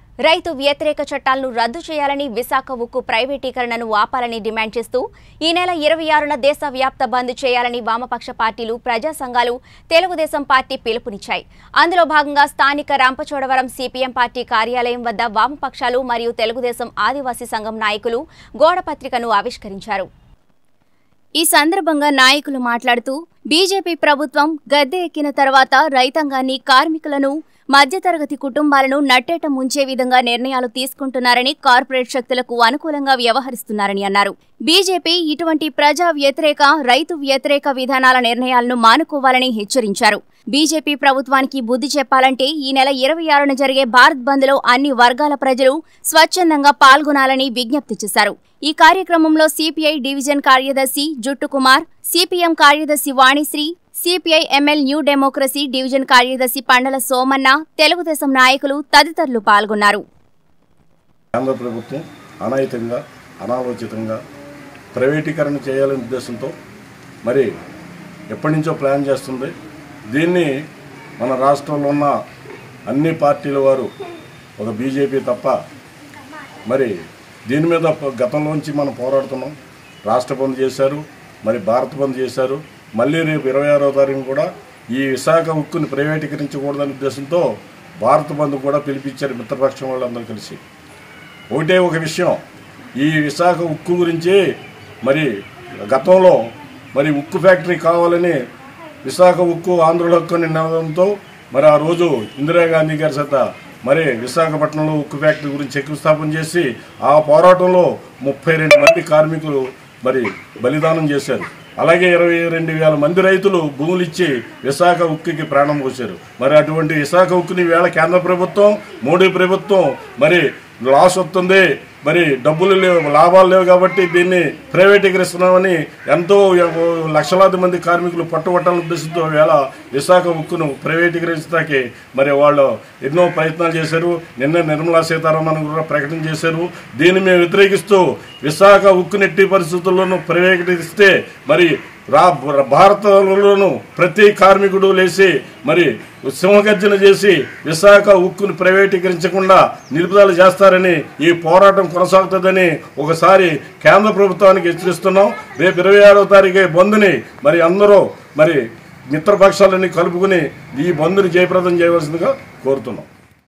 రైతు వ్యతిరేక చట్టాలను రద్దు చేయాలని విశాఖ ఉక్కు ప్రైవేటీకరణను ఆపాలని డిమాండ్ చేస్తూ ఈ నెల ఇరవై ఆరున దేశవ్యాప్త బంద్ చేయాలని వామపక్ష పార్టీలు ప్రజా సంఘాలు తెలుగుదేశం పార్టీ పిలుపునిచ్చాయి అందులో భాగంగా స్థానిక రంపచోడవరం సిపిఎం పార్టీ కార్యాలయం వద్ద వామపక్షాలు మరియు తెలుగుదేశం ఆదివాసీ సంఘం నాయకులు గోడపత్రికను ఆవిష్కరించారు ఈ సందర్భంగా నాయకులు మాట్లాడుతూ బీజేపీ ప్రభుత్వం గద్దె ఎక్కిన తర్వాత రైతాంగాన్ని కార్మికులను మధ్యతరగతి కుటుంబాలను నట్టేట ముంచే విధంగా నిర్ణయాలు తీసుకుంటున్నారని కార్పొరేట్ శక్తులకు అనుకూలంగా వ్యవహరిస్తున్నారని అన్నారు బీజేపీ ఇటువంటి ప్రజా వ్యతిరేక రైతు వ్యతిరేక విధానాల నిర్ణయాలను మానుకోవాలని హెచ్చరించారు బీజేపీ ప్రభుత్వానికి బుద్ధి చెప్పాలంటే ఈ నెల ఇరవై ఆరున జరిగే భారత్ బంద్లో అన్ని వర్గాల ప్రజలు స్వచ్ఛందంగా పాల్గొనాలని విజ్ఞప్తి చేశారు ఈ కార్యక్రమంలో సిపిఐ డివిజన్ కార్యదర్శి జుట్టు కుమార్ సిపిఎం కార్యదర్శి Vanisri CPI ML new democracy division కార్యదర్శి పండల సోమన్న తెలుగుదేశం నాయకులు తదితరులు పాల్గొన్నారు కేంద్ర ప్రభుత్వం అనాయితంగా అనాలోచితంగా ప్రైవేటీకరణ చేయాలనే ఉద్దేశంతో మరి ఎప్పటి నుంచో ప్లాన్ చేస్తుంది దీన్ని మన రాష్ట్రంలో ఉన్న అన్ని పార్టీల వారు ఒక బీజేపీ తప్ప మరి దీని మీద ప- గతంలోంచి మనం పోరాడుతున్నాం రాష్ట్ర బంద్ చేశారు మరి భారత్ బంద్ చేశారు మళ్ళీ రేపు ఇరవై ఆరో తారీఖు కూడా ఈ విశాఖ ఉక్కుని ప్రైవేటీకరించకూడదనే ఉద్దేశంతో భారత్ బంద్ కూడా పిలిపించారు మిత్రపక్షం వాళ్ళందరూ కలిసి ఒకటే ఒక విషయం ఈ విశాఖ ఉక్కు గురించి మరి గతంలో మరి ఉక్కు ఫ్యాక్టరీ కావాలని విశాఖ ఉక్కు ఆంధ్రుల హక్కు అని నినాదంతో మరి ఆ రోజు ఇందిరాగాంధీ గారి చేత మరి విశాఖపట్నంలో ఉక్కు ఫ్యాక్టరీ గురించి శంకుస్థాపన చేసి ఆ పోరాటంలో ముప్పై రెండు మంది కార్మికులు మరి బలిదానం చేశారు అలాగే ఇరవై రెండు వేల మంది రైతులు భూములు ఇచ్చి విశాఖ ఉక్కుకి ప్రాణం పోశారు మరి అటువంటి విశాఖ ఉక్కుని వేళ కేంద్ర ప్రభుత్వం మోడీ ప్రభుత్వం మరి లాస్ వస్తుంది మరి డబ్బులు లేవు లాభాలు లేవు కాబట్టి దీన్ని ప్రైవేటీకరిస్తున్నామని ఎంతో లక్షలాది మంది కార్మికులు పట్టుబట్టాలని ఉద్దేశంతో వేళ విశాఖ ఉక్కును ప్రైవేటీకరించడానికి మరి వాళ్ళు ఎన్నో ప్రయత్నాలు చేశారు నిన్న నిర్మలా సీతారామన్ కూడా ప్రకటన చేశారు దీన్ని మేము వ్యతిరేకిస్తూ విశాఖ ఉక్కుని ఎట్టి పరిస్థితుల్లోనూ ప్రైవేటీకరిస్తే మరి రా భారతంలోనూ ప్రతి కార్మికుడు లేచి మరి సింహగర్జన చేసి విశాఖ ఉక్కును ప్రైవేటీకరించకుండా నిలుపుదల చేస్తారని ఈ పోరాటం కొనసాగుతుందని ఒకసారి కేంద్ర ప్రభుత్వానికి హెచ్చరిస్తున్నాం రేపు ఇరవై ఆరో తారీఖు బంద్ని మరి అందరూ మరి మిత్రపక్షాలన్నీ కలుపుకుని ఈ బంద్ని జయప్రదం చేయవలసిందిగా కోరుతున్నాం